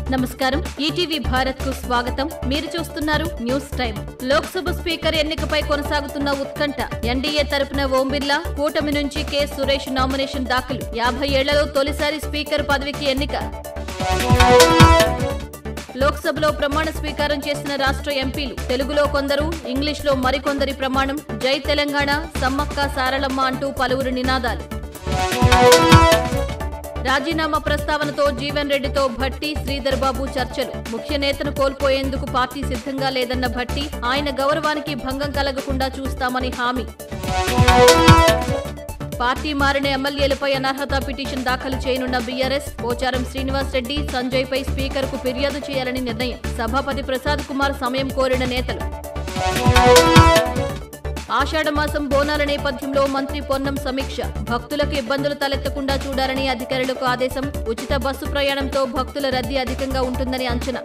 నమస్కారం ఈటీవీ భారత్ కు స్వాగతం మీరు చూస్తున్నారు న్యూస్ టైం లోక్సభ స్పీకర్ ఎన్నికపై కొనసాగుతున్న ఉత్కంఠ ఎన్డీఏ తరపున ఓం బిర్లా కూటమి నుంచి కె సురేష్ నామినేషన్ దాఖలు యాభై ఏళ్లలో తొలిసారి స్పీకర్ పదవికి ఎన్నిక లోక్సభలో ప్రమాణ స్వీకారం చేసిన రాష్ట్ర ఎంపీలు తెలుగులో కొందరు ఇంగ్లీష్లో మరికొందరి ప్రమాణం జై తెలంగాణ సమ్మక్క సారళమ్మ అంటూ పలువురు నినాదాలు రాజీనామా ప్రస్తావనతో జీవన్ రెడ్డితో భట్టి శ్రీధర్ బాబు చర్చలు ముఖ్య నేతను కోల్పోయేందుకు పార్టీ సిద్ధంగా లేదన్న భట్టి ఆయన గౌరవానికి భంగం కలగకుండా చూస్తామని హామీ పార్టీ మారిన ఎమ్మెల్యేలపై అనర్హత పిటిషన్ దాఖలు చేయనున్న బీఆర్ఎస్ పోచారం శ్రీనివాస్ రెడ్డి సంజయ్ పై స్పీకర్ కు ఫిర్యాదు చేయాలని నిర్ణయం సభాపతి ప్రసాద్ కుమార్ సమయం కోరిన నేతలు ఆషాఢమాసం బోనాల నేపథ్యంలో మంత్రి పొన్నం సమీక్ష భక్తులకు ఇబ్బందులు తలెత్తకుండా చూడాలని అధికారులకు ఆదేశం ఉచిత బస్సు ప్రయాణంతో భక్తుల రద్దీ అధికంగా ఉంటుందని అంచనా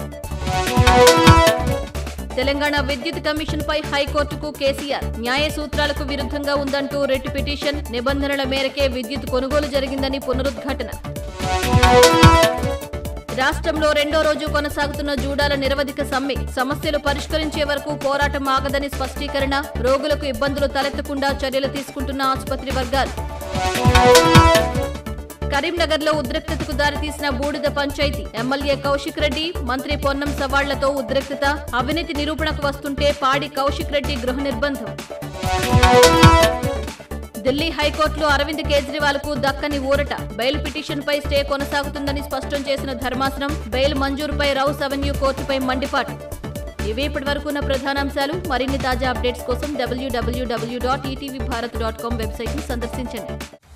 తెలంగాణ విద్యుత్ కమిషన్ పై హైకోర్టుకు కేసీఆర్ న్యాయ సూత్రాలకు విరుద్ధంగా ఉందంటూ రిట్ పిటిషన్ నిబంధనల మేరకే విద్యుత్ కొనుగోలు జరిగిందని పునరుద్ఘాటన రాష్ట్రంలో రెండో రోజు కొనసాగుతున్న జూడాల నిరవధిక సమ్మె సమస్యలు పరిష్కరించే వరకు పోరాటం ఆగదని స్పష్టీకరణ రోగులకు ఇబ్బందులు తలెత్తకుండా చర్యలు తీసుకుంటున్న ఆసుపత్రి వర్గాలు కరీంనగర్లో ఉద్రిక్తతకు దారితీసిన బూడిద పంచాయతీ ఎమ్మెల్యే కౌశిక్ రెడ్డి మంత్రి పొన్నం సవాళ్లతో ఉద్రిక్తత అవినీతి నిరూపణకు వస్తుంటే పాడి కౌశిక్ రెడ్డి గృహ నిర్బంధం ఢిల్లీ హైకోర్టులో అరవింద్ కేజ్రీవాల్ కు దక్కని ఊరట బెయిల్ పిటిషన్ పై స్టే కొనసాగుతుందని స్పష్టం చేసిన ధర్మాసనం బెయిల్ మంజూరుపై రౌస్ అవెన్యూ కోర్టుపై మండిపాటు ఇవి ఇప్పటి వరకు ఉన్న ప్రధానాంశాలు మరిన్ని తాజా అప్డేట్స్ కోసం W W W dot ETV Bharat dot com website ని సందర్శించండి